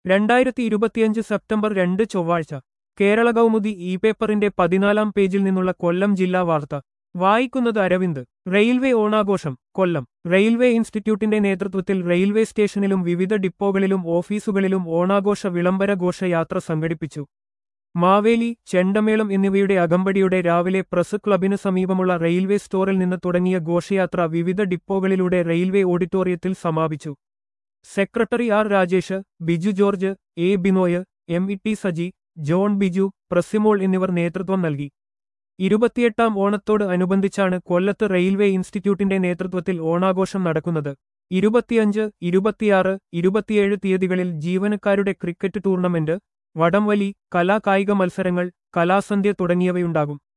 രണ്ടായിരത്തി ഇരുപത്തിയഞ്ച് സെപ്റ്റംബർ രണ്ട് ചൊവ്വാഴ്ച കേരള കൗമുദി ഇ പേപ്പറിന്റെ പതിനാലാം പേജിൽ നിന്നുള്ള കൊല്ലം ജില്ലാ വാർത്ത വായിക്കുന്നത് അരവിന്ദ് റെയിൽവേ ഓണാഘോഷം കൊല്ലം റെയിൽവേ ഇൻസ്റ്റിറ്റ്യൂട്ടിന്റെ നേതൃത്വത്തിൽ റെയിൽവേ സ്റ്റേഷനിലും വിവിധ ഡിപ്പോകളിലും ഓഫീസുകളിലും ഓണാഘോഷ വിളംബര ഘോഷയാത്ര സംഘടിപ്പിച്ചു മാവേലി ചെണ്ടമേളം എന്നിവയുടെ അകമ്പടിയുടെ രാവിലെ പ്രസ് ക്ലബിന് സമീപമുള്ള റെയിൽവേ സ്റ്റോറിൽ നിന്ന് തുടങ്ങിയ ഘോഷയാത്ര വിവിധ ഡിപ്പോകളിലൂടെ റെയിൽവേ ഓഡിറ്റോറിയത്തിൽ സമാപിച്ചു secretary R Rajesh Biju George A Binoy M E T Saji John Biju Prasimol എന്നിവർ നേതൃത്വം നൽകി ഇരുപത്തിയെട്ടാം ഓണത്തോട് അനുബന്ധിച്ചാണ് കൊല്ലത്ത് റെയിൽവേ ഇൻസ്റ്റിറ്റ്യൂട്ടിന്റെ നേതൃത്വത്തിൽ ഓണാഘോഷം നടക്കുന്നത് ഇരുപത്തിയഞ്ച് ഇരുപത്തിയാറ് ഇരുപത്തിയേഴ് തീയതികളിൽ ജീവനക്കാരുടെ ക്രിക്കറ്റ് ടൂർണമെന്റ് വടംവലി കലാകായിക മത്സരങ്ങൾ കലാസന്ധ്യ തുടങ്ങിയവയുണ്ടാകും